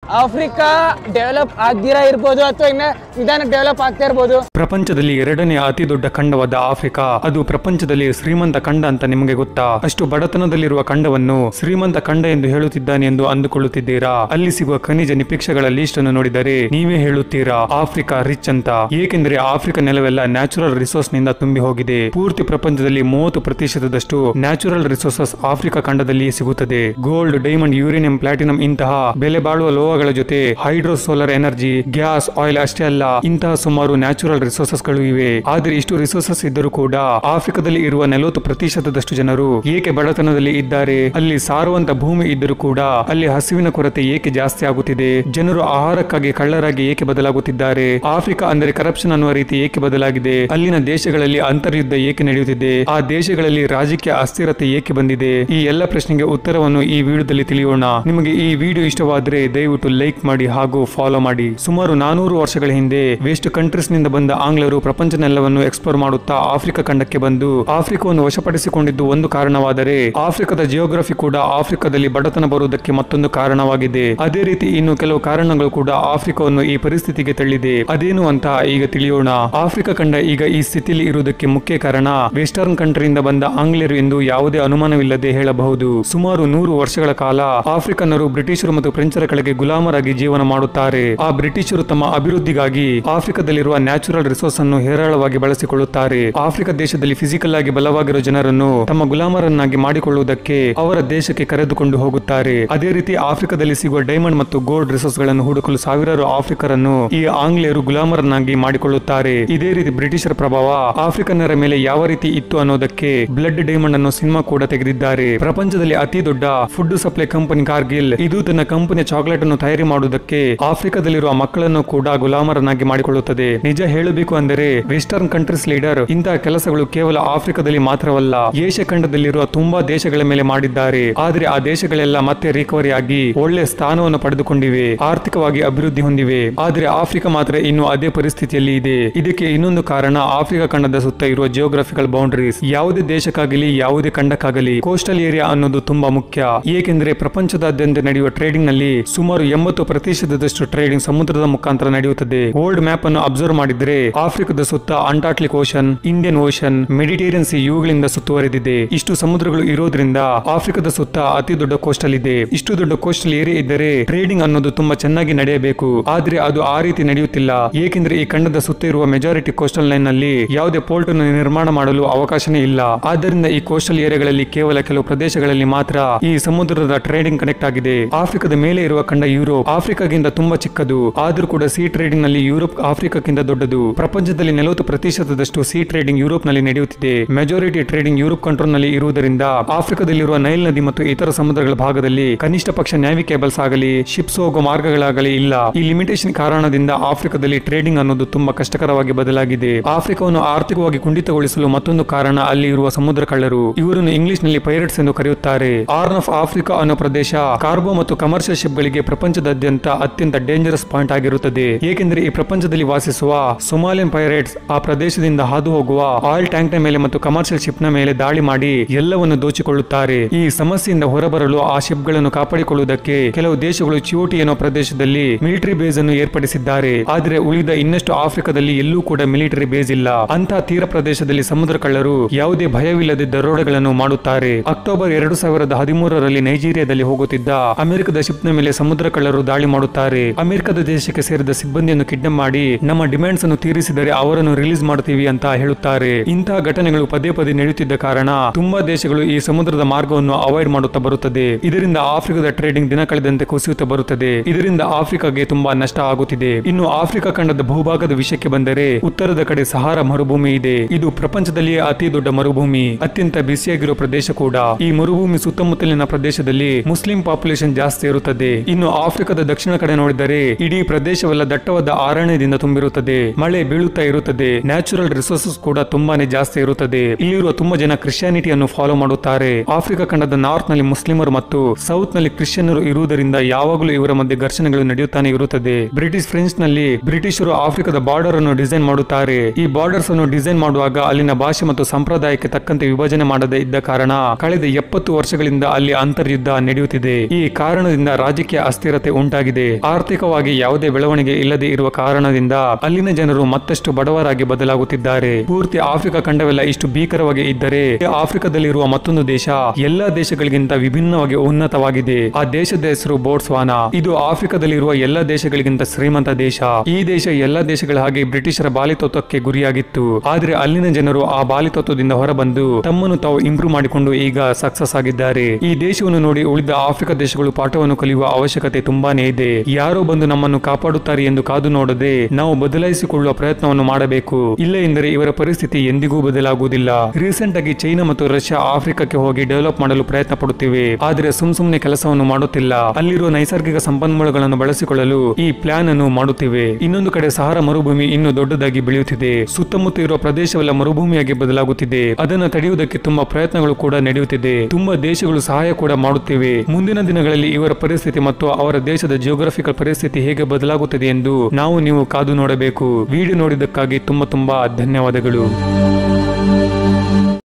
Africa develop ಆಗ್ದಿರಾ ಇರ್ಬೋದು ಅಥವಾ ಇನ್ನ ನಿಧಾನ ಡೆವಲಪ್ ಆಗ್ತಾ ಇರ್ಬೋದು ಪ್ರಪಂಚದಲ್ಲಿ ಎರಡನೇ ಅತಿ ದೊಡ್ಡ ಖಂಡವಾದ ಆಫ್ರಿಕಾ ಅದು ಪ್ರಪಂಚದಲ್ಲಿ ಶ್ರೀಮಂತ ಖಂಡ ಅಂತ ನಿಮಗೆ ಗೊತ್ತಾ ಅಷ್ಟು ಬಡತನದಲ್ಲಿರುವ ಖಂಡವನ್ನು ಶ್ರೀಮಂತ ಖಂಡ ಎಂದು ಹೇಳುತ್ತಿದ್ದಾನೆ ಎಂದು ಅಂದುಕೊಳ್ಳುತ್ತಿದ್ದೀರಾ ಅಲ್ಲಿ ಸಿಗುವ ಖನಿಜ ನಿಪೀಕ್ಷೆಗಳ ಲೀಸ್ಟ್ ಅನ್ನು ನೋಡಿದರೆ ನೀವೇ ಹೇಳುತ್ತೀರಾ ಆಫ್ರಿಕಾ ರಿಚ್ ಅಂತ ಏಕೆಂದರೆ ಆಫ್ರಿಕಾ ನೆಲವೆಲ್ಲ ನ್ಯಾಚುರಲ್ ರಿಸೋರ್ಸ್ ನಿಂದ ತುಂಬಿ ಹೋಗಿದೆ ಪೂರ್ತಿ ಪ್ರಪಂಚದಲ್ಲಿ ಮೂವತ್ತು ಪ್ರತಿಶತದಷ್ಟು ನ್ಯಾಚುರಲ್ ರಿಸೋರ್ಸಸ್ ಆಫ್ರಿಕಾ ಖಂಡದಲ್ಲಿ ಸಿಗುತ್ತದೆ ಗೋಲ್ಡ್ ಡೈಮಂಡ್ ಯೂರೇನಿಯಂ ಪ್ಲಾಟಿನಂ ಇಂತಹ ಬೆಲೆ ಬಾಳುವ ಲೋಹಗಳ ಜೊತೆ hydro solar energy gas oil ಅಷ್ಟೇ ಅಲ್ಲ ಇಂತಹ ಸುಮಾರು ನ್ಯಾಚುರಲ್ ರಿಸೋರ್ಸಸ್ ಗಳು ಇವೆ ಆದರೆ ಇಷ್ಟು ರಿಸೋರ್ಸಸ್ ಇದ್ದರೂ ಕೂಡ ಆಫ್ರಿಕಾದಲ್ಲಿ ಇರುವ ನಲವತ್ತು ಪ್ರತಿಶತದಷ್ಟು ಜನರು ಏಕೆ ಬಡತನದಲ್ಲಿ ಇದ್ದಾರೆ ಅಲ್ಲಿ ಸಾರುವಂತ ಭೂಮಿ ಇದ್ದರೂ ಕೂಡ ಅಲ್ಲಿ ಹಸಿವಿನ ಕೊರತೆ ಏಕೆ ಜಾಸ್ತಿ ಆಗುತ್ತಿದೆ ಜನರು ಆಹಾರಕ್ಕಾಗಿ ಕಳ್ಳರಾಗಿ ಏಕೆ ಬದಲಾಗುತ್ತಿದ್ದಾರೆ ಆಫ್ರಿಕಾ ಅಂದರೆ ಕರಪ್ಷನ್ ಅನ್ನುವ ರೀತಿ ಏಕೆ ಬದಲಾಗಿದೆ ಅಲ್ಲಿನ ದೇಶಗಳಲ್ಲಿ ಅಂತರ್ಯುದ್ಧ ಏಕೆ ನಡೆಯುತ್ತಿದೆ ಆ ದೇಶಗಳಲ್ಲಿ ರಾಜಕೀಯ ಅಸ್ಥಿರತೆ ಏಕೆ ಬಂದಿದೆ ಈ ಎಲ್ಲ ಪ್ರಶ್ನೆಗೆ ಉತ್ತರವನ್ನು ಈ ವಿಡಿಯೋದಲ್ಲಿ ತಿಳಿಯೋಣ ನಿಮಗೆ ಈ ವಿಡಿಯೋ ಇಷ್ಟವಾದರೆ ದಯವಿಟ್ಟು ಲೈಕ್ ಮಾಡಿ ಹಾಗೂ ಫಾಲೋ ಮಾಡಿ ಸುಮಾರು ನಾನೂರು ವರ್ಷಗಳ ಹಿಂದೆ ವೆಸ್ಟ್ ಕಂಟ್ರೀಸ್ ನಿಂದ ಬಂದ ಆಂಗ್ಲರು ಪ್ರಪಂಚನೆಲ್ಲವನ್ನು ಎಕ್ಸ್ಪ್ಲೋರ್ ಮಾಡುತ್ತಾ ಆಫ್ರಿಕಾ ಖಂಡಕ್ಕೆ ಬಂದು ಆಫ್ರಿಕಾವನ್ನು ವಶಪಡಿಸಿಕೊಂಡಿದ್ದು ಒಂದು ಕಾರಣವಾದರೆ ಆಫ್ರಿಕಾದ ಜಿಯೋಗ್ರಫಿ ಕೂಡ ಆಫ್ರಿಕಾದಲ್ಲಿ ಬಡತನ ಬರುವುದಕ್ಕೆ ಮತ್ತೊಂದು ಕಾರಣವಾಗಿದೆ ಅದೇ ರೀತಿ ಇನ್ನು ಕೆಲವು ಕಾರಣಗಳು ಕೂಡ ಆಫ್ರಿಕಾವನ್ನು ಈ ಪರಿಸ್ಥಿತಿಗೆ ತಳ್ಳಿದೆ ಅದೇನು ಅಂತ ಈಗ ತಿಳಿಯೋಣ ಆಫ್ರಿಕಾ ಖಂಡ ಈಗ ಈ ಸ್ಥಿತಿಯಲ್ಲಿ ಇರುವುದಕ್ಕೆ ಮುಖ್ಯ ಕಾರಣ ವೆಸ್ಟರ್ನ್ ಕಂಟ್ರಿಯಿಂದ ಬಂದ ಆಂಗ್ಲೇಯರು ಎಂದು ಯಾವುದೇ ಅನುಮಾನವಿಲ್ಲದೆ ಹೇಳಬಹುದು ಸುಮಾರು ನೂರು ವರ್ಷಗಳ ಕಾಲ ಆಫ್ರಿಕನ್ನರು ಬ್ರಿಟಿಷರು ಮತ್ತು ಫ್ರೆಂಚರ ಕೆಳಗೆ ಗುಲಾಮರಾಗಿ ಜೀವನ ಮಾಡುತ್ತಾರೆ ಆ ಬ್ರಿಟಿಷರು ತಮ್ಮ ಅಭಿವೃದ್ಧಿಗಾಗಿ ಆಫ್ರಿಕಾದಲ್ಲಿರುವ ನ್ಯಾಚುರಲ್ ರಿಸೋರ್ಸ್ ಅನ್ನು ಹೇರಳವಾಗಿ ಬಳಸಿಕೊಳ್ಳುತ್ತಾರೆ ಆಫ್ರಿಕಾ ದೇಶದಲ್ಲಿ ಫಿಸಿಕಲ್ ಆಗಿ ಬಲವಾಗಿರುವ ಜನರನ್ನು ತಮ್ಮ ಗುಲಾಮರನ್ನಾಗಿ ಮಾಡಿಕೊಳ್ಳುವುದಕ್ಕೆ ಅವರ ದೇಶಕ್ಕೆ ಕರೆದುಕೊಂಡು ಹೋಗುತ್ತಾರೆ ಅದೇ ರೀತಿ ಆಫ್ರಿಕಾದಲ್ಲಿ ಸಿಗುವ ಡೈಮಂಡ್ ಮತ್ತು ಗೋಲ್ಡ್ ರಿಸೋರ್ಸ್ ಗಳನ್ನು ಹುಡುಕಲು ಸಾವಿರಾರು ಆಫ್ರಿಕರನ್ನು ಈ ಆಂಗ್ಲೇಯರು ಗುಲಾಮರನ್ನಾಗಿ ಮಾಡಿಕೊಳ್ಳುತ್ತಾರೆ ಇದೇ ರೀತಿ ಬ್ರಿಟಿಷರ ಪ್ರಭಾವ ಆಫ್ರಿಕನ್ನರ ಮೇಲೆ ಯಾವ ರೀತಿ ಇತ್ತು ಅನ್ನೋದಕ್ಕೆ ಬ್ಲಡ್ ಡೈಮಂಡ್ ಅನ್ನು ಸಿನಿಮಾ ಕೂಡ ತೆಗೆದಿದ್ದಾರೆ ಪ್ರಪಂಚದಲ್ಲಿ ಅತಿ ದೊಡ್ಡ ಫುಡ್ ಸಪ್ಲೈ ಕಂಪನಿ ಕಾರ್ಗಿಲ್ ಇದು ತನ್ನ ಕಂಪನಿಯ ಚಾಕ್ಲೇಟ್ ಅನ್ನು ತಯಾರಿ ಮಾಡುವುದಕ್ಕೆ ಆಫ್ರಿಕಾದಲ್ಲಿರುವ ಮಕ್ಕಳನ್ನು ಕೂಡ ಗುಲಾಮರನ್ನಾಗಿ ಮಾಡಿಕೊಳ್ಳುತ್ತದೆ ನಿಜ ಹೇಳಬೇಕು ಅಂದರೆ ವೆಸ್ಟರ್ನ್ ಕಂಟ್ರೀಸ್ ಲೀಡರ್ ಇಂತಹ ಕೆಲಸಗಳು ಕೇವಲ ಆಫ್ರಿಕಾದಲ್ಲಿ ಮಾತ್ರವಲ್ಲ ಏಷ್ಯಾ ಖಂಡದಲ್ಲಿರುವ ತುಂಬಾ ದೇಶಗಳ ಮೇಲೆ ಮಾಡಿದ್ದಾರೆ ಆದರೆ ಆ ದೇಶಗಳೆಲ್ಲ ಮತ್ತೆ ರಿಕವರಿ ಆಗಿ ಒಳ್ಳೆ ಸ್ಥಾನವನ್ನು ಪಡೆದುಕೊಂಡಿವೆ ಆರ್ಥಿಕವಾಗಿ ಅಭಿವೃದ್ಧಿ ಹೊಂದಿವೆ ಆದರೆ ಆಫ್ರಿಕಾ ಮಾತ್ರ ಇನ್ನು ಅದೇ ಪರಿಸ್ಥಿತಿಯಲ್ಲಿ ಇದೆ ಇದಕ್ಕೆ ಇನ್ನೊಂದು ಕಾರಣ ಆಫ್ರಿಕಾ ಖಂಡದ ಸುತ್ತ ಇರುವ ಜಿಯೋಗ್ರಫಿಕಲ್ ಬೌಂಡರೀಸ್ ಯಾವುದೇ ದೇಶಕ್ಕಾಗಲಿ ಯಾವುದೇ ಖಂಡಕ್ಕಾಗಲಿ ಕೋಸ್ಟಲ್ ಏರಿಯಾ ಅನ್ನೋದು ತುಂಬಾ ಮುಖ್ಯ ಏಕೆಂದರೆ ಪ್ರಪಂಚದಾದ್ಯಂತ ನಡೆಯುವ ಟ್ರೇಡಿಂಗ್ ನಲ್ಲಿ ಸುಮಾರು ಎಂಬತ್ತು ಪ್ರತಿಶತದಷ್ಟು ಟ್ರೇಡಿಂಗ್ ಸಮುದ್ರದ ಮುಖಾಂತರ ನಡೆಯುತ್ತದೆ ವರ್ಲ್ಡ್ ಮ್ಯಾಪ್ ಅನ್ನು ಅಬ್ಸರ್ವ್ ಮಾಡಿದ್ರೆ ಆಫ್ರಿಕಾದ ಸುತ್ತ Antarctic ocean Indian ocean Mediterranean sea ಇವುಗಳಿಂದ ಸುತ್ತುವರೆದಿದೆ ಇಷ್ಟು ಸಮುದ್ರಗಳು ಇರೋದ್ರಿಂದ ಆಫ್ರಿಕಾದ ಸುತ್ತ ಅತಿ ದೊಡ್ಡ ಕೋಸ್ಟಲ್ ಇದೆ ಇಷ್ಟು ದೊಡ್ಡ ಕೋಸ್ಟಲ್ ಏರಿಯಾ ಇದ್ದರೆ ಟ್ರೇಡಿಂಗ್ ಅನ್ನೋದು ತುಂಬಾ ಚೆನ್ನಾಗಿ ನಡೆಯಬೇಕು ಆದ್ರೆ ಅದು ಆ ರೀತಿ ನಡೆಯುತ್ತಿಲ್ಲ ಏಕೆಂದ್ರೆ ಈ ಖಂಡದ ಸುತ್ತ ಇರುವ ಮೆಜಾರಿಟಿ ಕೋಸ್ಟಲ್ ಲೈನ್ ನಲ್ಲಿ ಯಾವುದೇ ಪೋರ್ಟ್ ಅನ್ನು ನಿರ್ಮಾಣ ಮಾಡಲು ಅವಕಾಶನೇ ಇಲ್ಲ ಆದ್ದರಿಂದ ಈ ಕೋಸ್ಟಲ್ ಏರಿಯಾಗಳಲ್ಲಿ ಕೇವಲ ಕೆಲವು ಪ್ರದೇಶಗಳಲ್ಲಿ ಮಾತ್ರ ಈ ಸಮುದ್ರದ ಟ್ರೇಡಿಂಗ್ ಕನೆಕ್ಟ್ ಆಗಿದೆ ಆಫ್ರಿಕಾದ ಮೇಲೆ ಇರುವ ಖಂಡ ಯುರೋಪ್ ಆಫ್ರಿಕಾಗಿಂತ ತುಂಬಾ ಚಿಕ್ಕದು ಆದ್ರೂ ಕೂಡ ಸಿ ಟ್ರೇಡಿಂಗ್ ನಲ್ಲಿ ಯುರೋಪ್ ಆಫ್ರಿಕಾಕ್ಕಿಂತ ದೊಡ್ಡದು ಪ್ರಪಂಚದಲ್ಲಿ ನಲವತ್ತು ಪ್ರತಿಶತದಷ್ಟು ಸಿ ಟ್ರೇಡಿಂಗ್ ಯುರೋಪ್ ನಲ್ಲಿ ನಡೆಯುತ್ತಿದೆ ಮೆಜಾರಿಟಿ ಟ್ರೇಡಿಂಗ್ ಯುರೋಪ್ ಕಂಟ್ರೋಲ್ ನಲ್ಲಿ ಇರುವುದರಿಂದ ಆಫ್ರಿಕಾದಲ್ಲಿರುವ ನೈಲ್ ನದಿ ಮತ್ತು ಇತರ ಸಮುದ್ರಗಳ ಭಾಗದಲ್ಲಿ ಕನಿಷ್ಠ ಪಕ್ಷ ನ್ಯಾವಿ ಕೇಬಲ್ಸ್ ಆಗಲಿ ಶಿಪ್ಸ್ ಹೋಗೋ ಮಾರ್ಗಗಳಾಗಲಿ ಇಲ್ಲ ಈ ಲಿಮಿಟೇಷನ್ ಕಾರಣದಿಂದ ಆಫ್ರಿಕಾದಲ್ಲಿ ಟ್ರೇಡಿಂಗ್ ಅನ್ನೋದು ತುಂಬಾ ಕಷ್ಟಕರವಾಗಿ ಬದಲಾಗಿದೆ ಆಫ್ರಿಕಾವನ್ನು ಆರ್ಥಿಕವಾಗಿ ಕುಂಠಿತಗೊಳಿಸಲು ಮತ್ತೊಂದು ಕಾರಣ ಅಲ್ಲಿ ಇರುವ ಸಮುದ್ರ ಕಳ್ಳರು ಇವರನ್ನು ಇಂಗ್ಲಿಷ್ ನಲ್ಲಿ ಪೈರಟ್ಸ್ ಎಂದು ಕರೆಯುತ್ತಾರೆ ಆರ್ನ್ ಆಫ್ ಆಫ್ರಿಕಾ ಅನ್ನೋ ಪ್ರದೇಶ ಕಾರ್ಗೋ ಮತ್ತು ಕಮರ್ಷಿಯಲ್ ಶಿಪ್ ಗಳಿಗೆ ಪ್ರಪಂಚದಾದ್ಯಂತ ಅತ್ಯಂತ ಡೇಂಜರಸ್ ಪಾಯಿಂಟ್ ಆಗಿರುತ್ತದೆ ಏಕೆಂದರೆ ಈ ಪ್ರಪಂಚದಲ್ಲಿ ವಾಸಿಸುವ ಸೊಮಾಲಿಯನ್ ಪೈರೇಟ್ಸ್ ಆ ಪ್ರದೇಶದಿಂದ ಹಾದು ಹೋಗುವ ಆಯಿಲ್ ಟ್ಯಾಂಕ್ ನ ಮೇಲೆ ಮತ್ತು ಕಮರ್ಷಿಯಲ್ ಶಿಪ್ ನ ಮೇಲೆ ದಾಳಿ ಮಾಡಿ ಎಲ್ಲವನ್ನು ದೋಚಿಕೊಳ್ಳುತ್ತಾರೆ ಈ ಸಮಸ್ಯೆಯಿಂದ ಹೊರಬರಲು ಆ ಶಿಪ್ ಗಳನ್ನು ಕಾಪಾಡಿಕೊಳ್ಳುವುದಕ್ಕೆ ಕೆಲವು ದೇಶಗಳು ಚಿಯೋಟಿ ಎನ್ನುವ ಪ್ರದೇಶದಲ್ಲಿ ಮಿಲಿಟರಿ ಬೇಸ್ ಅನ್ನು ಏರ್ಪಡಿಸಿದ್ದಾರೆ ಆದರೆ ಉಳಿದ ಇನ್ನಷ್ಟು ಆಫ್ರಿಕಾದಲ್ಲಿ ಎಲ್ಲೂ ಕೂಡ ಮಿಲಿಟರಿ ಬೇಸ್ ಇಲ್ಲ ಅಂತಹ ತೀರ ಪ್ರದೇಶದಲ್ಲಿ ಸಮುದ್ರ ಕಳ್ಳರು ಯಾವುದೇ ಭಯವಿಲ್ಲದೆ ದರೋಡೆಗಳನ್ನು ಮಾಡುತ್ತಾರೆ ಅಕ್ಟೋಬರ್ ಎರಡು ಸಾವಿರದ ಹದಿಮೂರರಲ್ಲಿ ನೈಜೀರಿಯಾದಲ್ಲಿ ಹೋಗುತ್ತಿದ್ದ ಅಮೆರಿಕದ ಶಿಪ್ ನ ಮೇಲೆ ಸಮುದ್ರ ಕಳ್ಳರು ದಾಳಿ ಮಾಡುತ್ತಾರೆ ಅಮೆರಿಕದ ದೇಶಕ್ಕೆ ಸೇರಿದ ಸಿಬ್ಬಂದಿಯನ್ನು ಕಿಡ್ನಾಪ್ ಮಾಡಿ ನಮ್ಮ ಡಿಮ್ಯಾಂಡ್ಸ್ ಅನ್ನು ತೀರಿಸಿದರೆ ಅವರನ್ನು ರಿಲೀಸ್ ಮಾಡುತ್ತೀವಿ ಅಂತ ಹೇಳುತ್ತಾರೆ ಇಂತಹ ಘಟನೆಗಳು ಪದೇ ಪದೇ ನಡೆಯುತ್ತಿದ್ದ ಕಾರಣ ತುಂಬಾ ದೇಶಗಳು ಈ ಸಮುದ್ರದ ಮಾರ್ಗವನ್ನು ಅವಾಯ್ಡ್ ಮಾಡುತ್ತಾ ಬರುತ್ತದೆ ಇದರಿಂದ ಆಫ್ರಿಕಾದ ಟ್ರೇಡಿಂಗ್ ದಿನ ಕಳೆದಂತೆ ಕುಸಿಯುತ್ತಾ ಬರುತ್ತದೆ ಇದರಿಂದ ಆಫ್ರಿಕಾಗೆ ತುಂಬಾ ನಷ್ಟ ಆಗುತ್ತಿದೆ ಇನ್ನು ಆಫ್ರಿಕಾ ಖಂಡದ ಭೂಭಾಗದ ವಿಷಯಕ್ಕೆ ಬಂದರೆ ಉತ್ತರದ ಕಡೆ ಸಹಾರ ಮರುಭೂಮಿ ಇದೆ ಇದು ಪ್ರಪಂಚದಲ್ಲಿಯೇ ಅತಿ ದೊಡ್ಡ ಮರುಭೂಮಿ ಅತ್ಯಂತ ಬಿಸಿಯಾಗಿರುವ ಪ್ರದೇಶ ಕೂಡ ಈ ಮರುಭೂಮಿ ಸುತ್ತಮುತ್ತಲಿನ ಪ್ರದೇಶದಲ್ಲಿ ಮುಸ್ಲಿಂ ಪಾಪ್ಯುಲೇಷನ್ ಜಾಸ್ತಿ ಇರುತ್ತದೆ ಇನ್ನು ಆಫ್ರಿಕಾದ ದಕ್ಷಿಣ ಕಡೆ ನೋಡಿದರೆ ಇಡೀ ಪ್ರದೇಶವೆಲ್ಲ ದಟ್ಟವಾದ ಅರಣ್ಯದಿಂದ ತುಂಬಿರುತ್ತದೆ ಮಳೆ ಬೀಳುತ್ತಾ ಇರುತ್ತದೆ ನ್ಯಾಚುರಲ್ ರಿಸೋರ್ಸಸ್ ಕೂಡ ತುಂಬಾನೇ ಜಾಸ್ತಿ ಇರುತ್ತದೆ ಇಲ್ಲಿರುವ ತುಂಬಾ ಜನ ಕ್ರಿಶ್ಚಿಯಾನಿಟಿಯನ್ನು ಫಾಲೋ ಮಾಡುತ್ತಾರೆ ಆಫ್ರಿಕಾ ಖಂಡದ ನಾರ್ತ್ ನಲ್ಲಿ ಮುಸ್ಲಿಮರು ಮತ್ತು ಸೌತ್ ನಲ್ಲಿ ಕ್ರಿಶ್ಚಿಯನ್ನರು ಇರುವುದರಿಂದ ಯಾವಾಗಲೂ ಇವರ ಮಧ್ಯೆ ಘರ್ಷಣೆಗಳು ನಡೆಯುತ್ತಾನೆ ಇರುತ್ತದೆ ಬ್ರಿಟಿಷ್ ಫ್ರೆಂಚ್ ನಲ್ಲಿ ಬ್ರಿಟಿಷರು ಆಫ್ರಿಕಾದ ಬಾರ್ಡರ್ ಅನ್ನು ಡಿಸೈನ್ ಮಾಡುತ್ತಾರೆ ಈ ಬಾರ್ಡರ್ಸ್ ಅನ್ನು ಡಿಸೈನ್ ಮಾಡುವಾಗ ಅಲ್ಲಿನ ಭಾಷೆ ಮತ್ತು ಸಂಪ್ರದಾಯಕ್ಕೆ ತಕ್ಕಂತೆ ವಿಭಜನೆ ಮಾಡದೇ ಇದ್ದ ಕಾರಣ ಕಳೆದ ಎಪ್ಪತ್ತು ವರ್ಷಗಳಿಂದ ಅಲ್ಲಿ ಅಂತರ್ಯುದ್ಧ ನಡೆಯುತ್ತಿದೆ ಈ ಕಾರಣದಿಂದ ರಾಜಕೀಯ ಅಸ್ಥಿರತೆ ಅಸ್ಥಿರತೆ ಉಂಟಾಗಿದೆ ಆರ್ಥಿಕವಾಗಿ ಯಾವುದೇ ಬೆಳವಣಿಗೆ ಇಲ್ಲದೆ ಇರುವ ಕಾರಣದಿಂದ ಅಲ್ಲಿನ ಜನರು ಮತ್ತಷ್ಟು ಬಡವರಾಗಿ ಬದಲಾಗುತ್ತಿದ್ದಾರೆ ಪೂರ್ತಿ ಆಫ್ರಿಕಾ ಖಂಡವೆಲ್ಲ ಇಷ್ಟು ಭೀಕರವಾಗಿ ಇದ್ದರೆ ಆಫ್ರಿಕಾದಲ್ಲಿರುವ ಮತ್ತೊಂದು ದೇಶ ಎಲ್ಲಾ ದೇಶಗಳಿಗಿಂತ ವಿಭಿನ್ನವಾಗಿ ಉನ್ನತವಾಗಿದೆ ಆ ದೇಶದ ಹೆಸರು ಬೋಟ್ಸ್ವಾನಾ ಇದು ಆಫ್ರಿಕಾದಲ್ಲಿರುವ ಎಲ್ಲಾ ದೇಶಗಳಿಗಿಂತ ಶ್ರೀಮಂತ ದೇಶ ಈ ದೇಶ ಎಲ್ಲಾ ದೇಶಗಳ ಹಾಗೆ ಬ್ರಿಟಿಷರ ಬಾಲಿತತ್ವಕ್ಕೆ ಗುರಿಯಾಗಿತ್ತು ಆದ್ರೆ ಅಲ್ಲಿನ ಜನರು ಆ ಬಾಲಿತತ್ವದಿಂದ ಹೊರಬಂದು ತಮ್ಮನ್ನು ತಾವು ಇಂಪ್ರೂವ್ ಮಾಡಿಕೊಂಡು ಈಗ ಸಕ್ಸಸ್ ಆಗಿದ್ದಾರೆ ಈ ದೇಶವನ್ನು ನೋಡಿ ಉಳಿದ ಆಫ್ರಿಕಾ ದೇಶಗಳು ಪಾಠವನ್ನು ಕಲಿಯುವ ಅವಶ್ಯಕತೆ ತುಂಬಾನೇ ಇದೆ ಯಾರೋ ಬಂದು ನಮ್ಮನ್ನು ಕಾಪಾಡುತ್ತಾರೆ ಎಂದು ಕಾದು ನೋಡದೆ ನಾವು ಬದಲಾಯಿಸಿಕೊಳ್ಳುವ ಪ್ರಯತ್ನವನ್ನು ಮಾಡಬೇಕು ಇಲ್ಲ ಎಂದರೆ ಇವರ ಪರಿಸ್ಥಿತಿ ಎಂದಿಗೂ ಬದಲಾಗುವುದಿಲ್ಲ ರೀಸೆಂಟ್ ಆಗಿ ಚೈನಾ ಮತ್ತು ರಷ್ಯಾ ಆಫ್ರಿಕಾಕ್ಕೆ ಹೋಗಿ ಡೆವಲಪ್ ಮಾಡಲು ಪ್ರಯತ್ನ ಪಡುತ್ತಿವೆ ಆದರೆ ಸುಮ್ ಸುಮ್ನೆ ಕೆಲಸವನ್ನು ಮಾಡುತ್ತಿಲ್ಲ ಅಲ್ಲಿರುವ ನೈಸರ್ಗಿಕ ಸಂಪನ್ಮೂಲಗಳನ್ನು ಬಳಸಿಕೊಳ್ಳಲು ಈ ಪ್ಲಾನ್ ಅನ್ನು ಮಾಡುತ್ತಿವೆ ಇನ್ನೊಂದು ಕಡೆ ಸಹಾರ ಮರುಭೂಮಿ ಇನ್ನು ದೊಡ್ಡದಾಗಿ ಬೆಳೆಯುತ್ತಿದೆ ಸುತ್ತಮುತ್ತ ಇರುವ ಪ್ರದೇಶವೆಲ್ಲ ಮರುಭೂಮಿಯಾಗಿ ಬದಲಾಗುತ್ತಿದೆ ಅದನ್ನು ತಡೆಯುವುದಕ್ಕೆ ತುಂಬಾ ಪ್ರಯತ್ನಗಳು ಕೂಡ ನಡೆಯುತ್ತಿದೆ ತುಂಬಾ ದೇಶಗಳು ಸಹಾಯ ಕೂಡ ಮಾಡುತ್ತಿವೆ ಮುಂದಿನ ದಿನಗಳಲ್ಲಿ ಇವರ ಪರಿಸ್ಥಿತಿ ಮತ್ತು ಅವರ ದೇಶದ ಜಿಯೋಗ್ರಫಿಕಲ್ ಪರಿಸ್ಥಿತಿ ಹೇಗೆ ಬದಲಾಗುತ್ತದೆ ಎಂದು ನಾವು ನೀವು ಕಾದು ನೋಡಬೇಕು ವಿಡಿಯೋ ನೋಡಿದ್ದಕ್ಕಾಗಿ ತುಂಬಾ ತುಂಬಾ ಧನ್ಯವಾದಗಳು